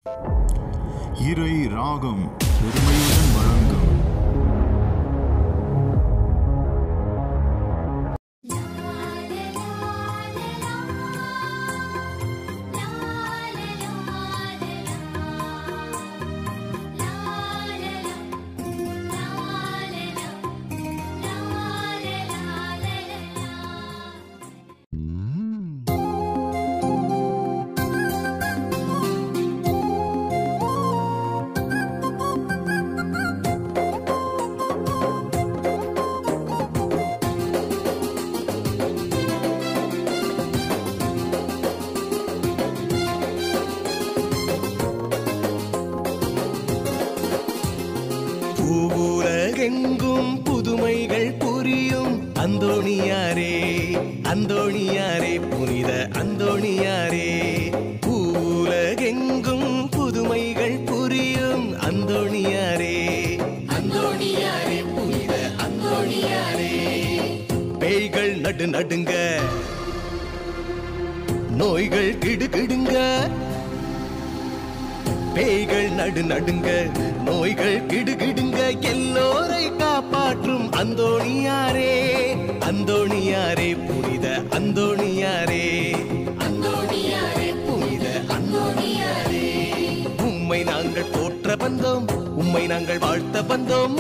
இறை ராகம் பெருமையுடன் வழங்கும் பூவுலகெங்கும் புதுமைகள் புரியும் அந்தோணியாரே அந்தோணியாரே புனித அந்தோணியாரே பூவுலகெங்கும் புதுமைகள் புரியும் அந்தோணியாரே அந்தோணியாரே புனித அந்தோணியாரே பேய்கள் நடு நடுங்க நோய்கள் கிடுகிடுங்க பேய்கள் நடு நடுங்க நோய்கள் கிடுகிடுங்க எல்லோரை காப்பாற்றும் அந்தோணியாரே அந்தோணியாரே புனித அந்தோணியாரே அந்தோணியாரே புனித அந்தோணியாரே உம்மை நாங்கள் போற்ற வந்தோம் உம்மை நாங்கள் வாழ்த்த வந்தோம்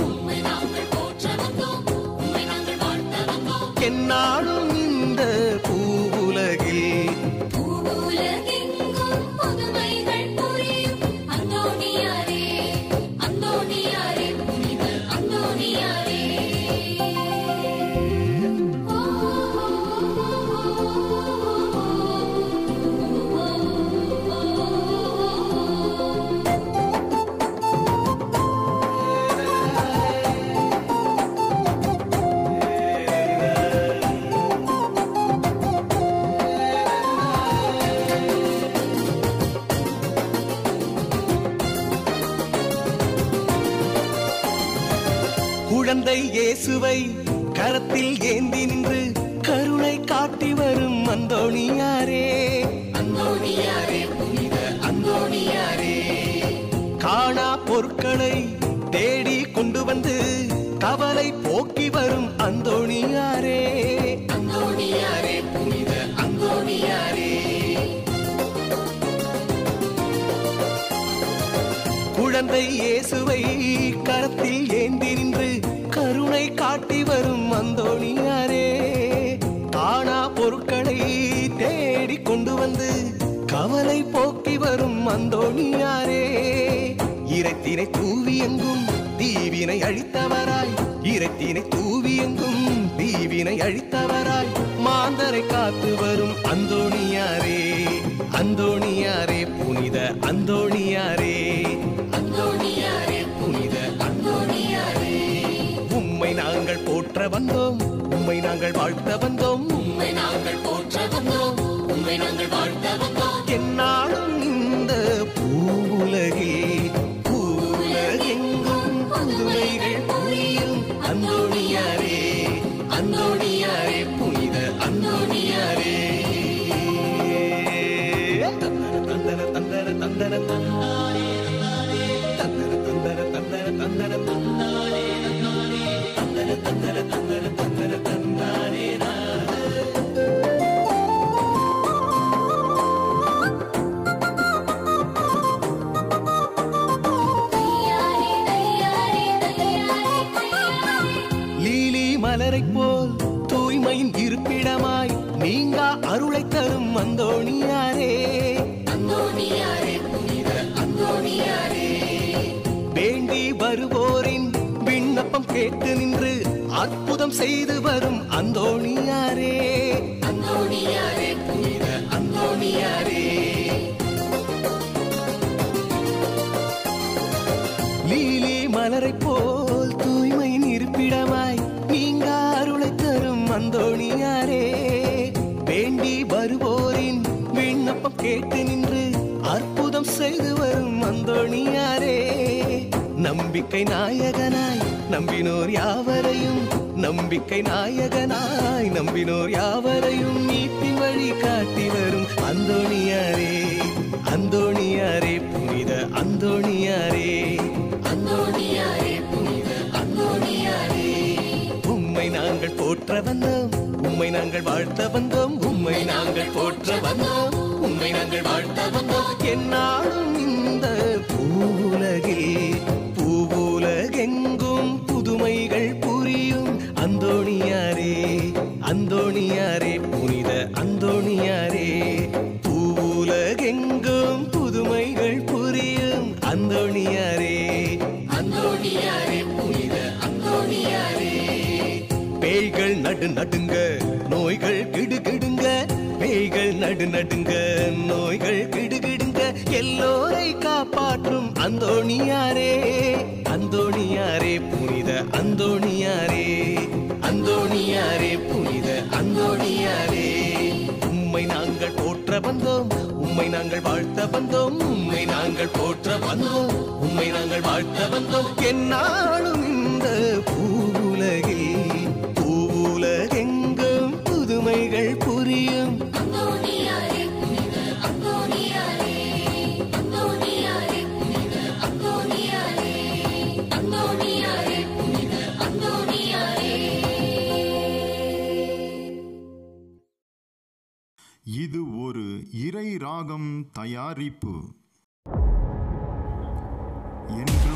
என்னாலும் இந்த பூவுலகில் பூவுலகெங்கும் புதுமைகள் புரியும் அந்தோணியாரே அந்தோணியாரே புனித அந்தோணியாரே ஓ குழந்தை இயேசுவை கரத்தில் ஏந்தி நின்று கருணை காட்டி வரும் அந்தோணியாரே அந்தோணியாரே புனித அந்தோணியாரே காணா பொருட்களை தேடி கொண்டு வந்து கவலை போக்கி வரும் அந்தோணியாரே அந்தோணியாரே புனித அந்தோணியாரே குழந்தை இயேசுவை கரத்தில் ஏந்தி நின்று கருணை காட்டி வரும் அந்தோணியாரே காணா பொருட்களை தேடி கொண்டு வந்து கவலை போக்கி வரும் அந்தோணியாரே இறைத்தினை தூவி எங்கும் தீவினை அழித்தவராய் இறைத்தினை தூவி எங்கும் தீவினை அழித்தவராய் மாந்தரை காத்து வரும் அந்தோணியாரே அந்தோணியாரே புனித அந்தோணியாரே அந்தோணியாரே புனித அந்தோணியாரே உம்மை நாங்கள் போற்ற வந்தோம் உம்மை நாங்கள் வாழ்த்த வந்தோம் உம்மை நாங்கள் போற்ற வந்தோம் உம்மை நாங்கள் வாழ்த்த வந்தோம் என்னாலும் இந்த பூவுலகில் பூவுலகெங்கும் புதுமைகள் புரியும் அந்தோணியாரே அந்தோணியாரே புனித அந்தோணியாரே தந்தன தந்தன தந்தன தந்தானே தந்தன தந்தன தந்தன தந்தன தந்தானே தந்தன தந்தன தந்தன தந்தன தந்தானே தையாரே தையாரே தையாரே தையாரே லீலி மலரைப் போல் தூய்மையின் இருப்பிடமாய் நீங்கா அருளை தரும் அந்தோணியாரே அந்தோணியாரே புனித அந்தோணியாரே வேண்டி வருவோரின் விண்ணப்பம் கேட்டு நின்று அற்புதம் செய்து வரும் அந்தோணியாரே அந்தோணியாரே புனித அந்தோணியாரே லீலி மலரைப் போல் தூய்மையின் இருப்பிடமாய் நீங்க அருளை தரும் அந்தோணியாரே வேண்டி வருவோரின் விண்ணப்பம் கேட்டு நின்று அற்புதம் செய்து வரும் அந்தோணியாரே நம்பிக்கை நாயகனாய் நம்பினோர் யாவரையும் நம்பிக்கை நாயகனாய் நம்பினோர் யாவரையும் நீட்டின் வழி காட்டி வரும் அந்தோணியாரே அந்தோணியாரே புனித அந்தோணியாரே அந்தோணியாரே புனித அந்தோணியாரே உம்மை நாங்கள் போற்ற வந்தோம் உம்மை நாங்கள் வாழ்த்த வந்தோம் உம்மை நாங்கள் போற்ற வந்தோம் உம்மை நாங்கள் வாழ்த்த வந்தோம் என்னாலும் இந்த பூவுலகில் பூவுலகெங்கும் புதுமைகள் புரியும் அந்தோணியாரே அந்தோணியாரே புனித அந்தோணியாரே பூவுலகெங்கும் புதுமைகள் புரியும் அந்தோணியாரே அந்தோணியாரே புனித அந்தோணியாரே பேய்கள் நடு நடுங்க நோய்கள் கிடுகிடுங்க பேய்கள் நடு நடுங்க நோய்கள் கிடுகிடுங்க எல்லோரை காப்பாற்றும் அந்தோணியாரே அந்தோணியாரே புனித அந்தோணியாரே அந்தோணியாரே புனித அந்தோணியாரே உம்மை நாங்கள் போற்ற வந்தோம் உம்மை நாங்கள் வாழ்த்த வந்தோம் உம்மை நாங்கள் போற்ற வந்தோம் உம்மை நாங்கள் வாழ்த்த வந்தோம் என்னாலும் இந்த பூவுலகில் பூவுலகெங்கும் புதுமைகள் புரியும் அந்தோணியாரே புனித அந்தோணியாரே அந்தோணியாரே புனித அந்தோணியாரே அந்தோணியாரே புனித அந்தோணியாரே இது ஒரு இறை ராகம் தயாரிப்பு என்று